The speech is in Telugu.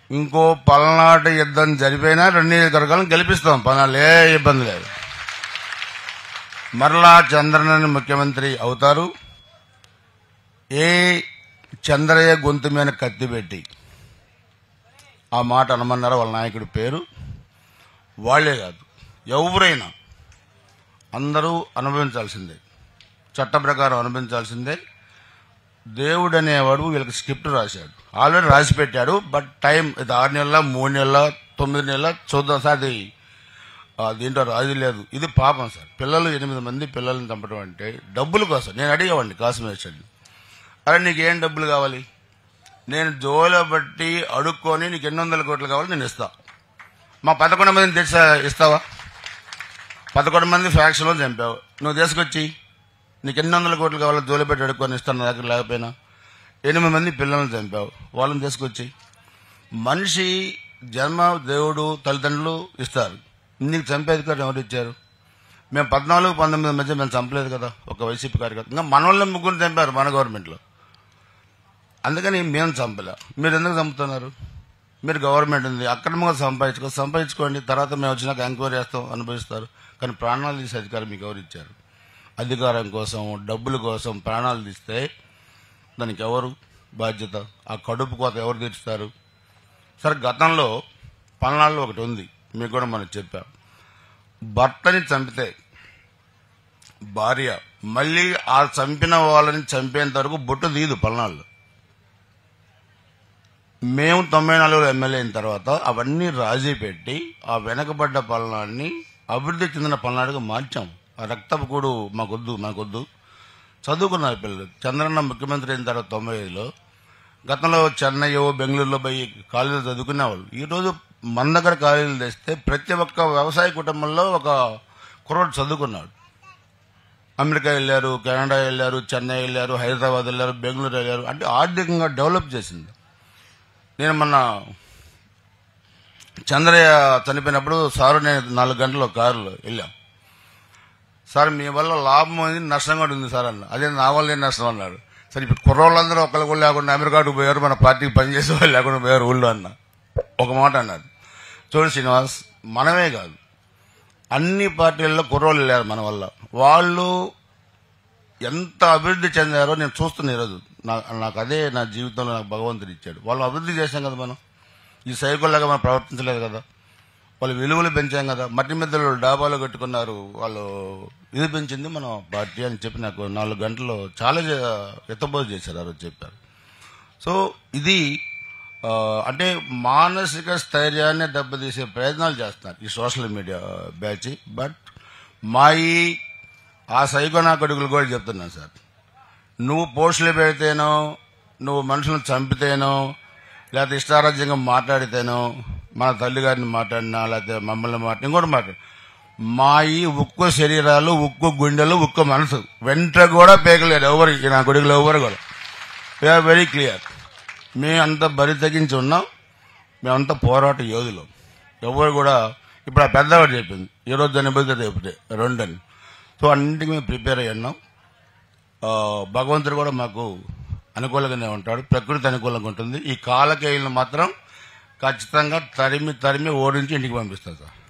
ఇంకో పల్నాటి యుద్ధం జరిపోయినా రెండు నియోజకవర్గాలను గెలిపిస్తాం పల్నాడు ఏ ఇబ్బంది లేదు మరలా చంద్రనని ముఖ్యమంత్రి అవుతారు ఏ చంద్రయ్య గొంతు మీద కత్తి పెట్టి ఆ మాట అనమన్నారో వాళ్ళ నాయకుడి పేరు వాళ్లే కాదు ఎవరైనా అందరూ అనుభవించాల్సిందే చట్ట ప్రకారం అనుభవించాల్సిందే దేవుడు అనేవాడు వీళ్ళకి స్క్రిప్ట్ రాశాడు ఆల్రెడీ రాసి పెట్టాడు బట్ టైం ఇది ఆరు నెలల మూడు నెలల తొమ్మిది నెలల చూద్దాం సార్ అది ఆ, దీంట్లో రాజు లేదు ఇది పాపం సార్ పిల్లలు ఎనిమిది మంది పిల్లల్ని చంపడం అంటే డబ్బుల కోసం నేను అడిగేవాడిని కాశ్మీర్ అరే నీకు ఏం డబ్బులు కావాలి నేను జోలో బట్టి అడుక్కొని నీకు ఎన్ని వందల కోట్లు కావాలి నేను ఇస్తా మా పదకొండు మందిని తెచ్చా ఇస్తావా పదకొండు మంది ఫ్యాక్షన్లో చంపావు నువ్వు తీసుకొచ్చి నీకు ఎన్ని వందల కోట్లు కావాలో జోలి పెట్టి అడుక్కొని ఇస్తాను నా దగ్గర లేకపోయినా ఎనిమిది మంది పిల్లల్ని చంపావు వాళ్ళని తీసుకొచ్చి మనిషి జన్మ దేవుడు తల్లిదండ్రులు ఇస్తారు నీకు చంపే అధికారం ఎవరు ఇచ్చారు మేము పద్నాలుగు పంతొమ్మిది మధ్య మేము చంపలేదు కదా ఒక వైసీపీ కార్యకర్త ఇంకా మన వాళ్ళని ముగ్గురు చంపారు మన గవర్నమెంట్లో అందుకని మేము చంపలే మీరు ఎందుకు చంపుతున్నారు మీరు గవర్నమెంట్ ఉంది అక్రమంగా సంపాదించుకో సంపాదించుకోండి తర్వాత మేము వచ్చినాక ఎంక్వైరీ చేస్తాం అనుభవిస్తారు కానీ ప్రాణాలు తీసే అధికారం మీకు ఎవరు ఇచ్చారు అధికారం కోసం డబ్బుల కోసం ప్రాణాలు తీస్తే దానికి ఎవరు బాధ్యత ఆ కడుపు కోత ఎవరు తీరుస్తారు సరే గతంలో పల్నాడులో ఒకటి ఉంది మీకు కూడా మనం చెప్పాం భర్తని చంపితే భార్య మళ్ళీ ఆ చంపిన వాళ్ళని చంపేంత వరకు బొట్టు తీయదు పల్నాడులో మేము తొంభై నాలుగులో ఎమ్మెల్యే అయిన తర్వాత అవన్నీ రాజీ పెట్టి ఆ వెనకబడ్డ పల్నాడిని అభివృద్ధి చెందిన పల్నాడుగా మార్చాం ఆ రక్తపు కూడు మాకొద్దు మాకొద్దు చదువుకున్నారు పిల్లలు చంద్రన్న ముఖ్యమంత్రి అయిన తర్వాత తొంభై ఐదులో గతంలో చెన్నై బెంగళూరులో పోయి కాలేజీలో చదువుకునేవాళ్ళు ఈరోజు మన దగ్గర కాలేజీలు తెస్తే ప్రతి ఒక్క వ్యవసాయ కుటుంబంలో ఒక కుర్రోడు చదువుకున్నాడు అమెరికా వెళ్ళారు కెనడా వెళ్ళారు చెన్నై వెళ్ళారు హైదరాబాద్ వెళ్ళారు బెంగళూరు వెళ్ళారు అంటే ఆర్థికంగా డెవలప్ చేసింది నేను మొన్న చంద్రయ్య చనిపోయినప్పుడు సారు నేను నాలుగు గంటలు కారులో వెళ్ళాం సార్ మీ వల్ల లాభం ఉంది నష్టం కూడా ఉంది సార్ అన్న అదే నా వల్ల ఏం నష్టం అన్నాడు సరే ఇప్పుడు కుర్రోళ్ళందరూ ఒకళ్ళు కూడా లేకుండా అమెరికాకు పోయారు మన పార్టీకి పనిచేసే వాళ్ళు లేకుండా పోయారు ఊళ్ళో అన్న ఒక మాట అన్నాడు చూడు శ్రీనివాస్ మనమే కాదు అన్ని పార్టీల్లో కుర్రోళ్ళు లేరు మన వల్ల వాళ్ళు ఎంత అభివృద్ధి చెందారో నేను చూస్తున్నా ఈరోజు నా- నాకు అదే నా జీవితంలో నాకు భగవంతుడు ఇచ్చాడు వాళ్ళు అభివృద్ధి చేశాం కదా మనం ఈ సైకిల్లాగా మనం ప్రవర్తించలేదు కదా వాళ్ళు విలువలు పెంచాం కదా మట్టి మిద్దలు డాబాలు కట్టుకున్నారు వాళ్ళు ఇది పెంచింది మన పార్టీ అని చెప్పి నాకు నాలుగు గంటలు చాలా ఎత్తబోజు చేశారు ఆ రోజు చెప్పారు సో ఇది ఆ, అంటే మానసిక స్థైర్యాన్ని దెబ్బతీసే ప్రయత్నాలు చేస్తున్నారు ఈ సోషల్ మీడియా బ్యాచ్ బట్ మా ఈ ఆ సైకోనా కొడుకులు కూడా చెప్తున్నాను సార్ నువ్వు పోస్టులు పెడితేనో నువ్వు మనుషులను చంపితేనో లేకపోతే ఇష్టారాజ్యంగా మాట్లాడితేనో మన తల్లిగారిని మాట్లాడినా లేకపోతే మమ్మల్ని మాట్లాడి ఇంకోటి మాట్లాడు మా ఈ ఉక్కు శరీరాలు ఉక్కు గుండెలు ఉక్కు మనసు వెంట కూడా పేకలేరు ఎవరు ఈ నా కొడుకులు ఎవరు కూడా వీఆర్ వెరీ క్లియర్ మేమంతా బరి తగ్గించి ఉన్నాం మేమంతా పోరాట యోధులు ఎవరు కూడా ఇప్పుడు ఆ పెద్దవాడు చెప్పింది ఈ రోజు దాని బదులు రేపుతే రెండని సో అన్నింటికి మేము ప్రిపేర్ అయ్యి ఉన్నాం ఆ, భగవంతుడు కూడా మాకు అనుకూలంగానే ఉంటాడు ప్రకృతి అనుకూలంగా ఉంటుంది ఈ కాలకేయులను మాత్రం ఖచ్చితంగా తరిమి తరిమి ఓడించి ఇంటికి పంపిస్తాం సార్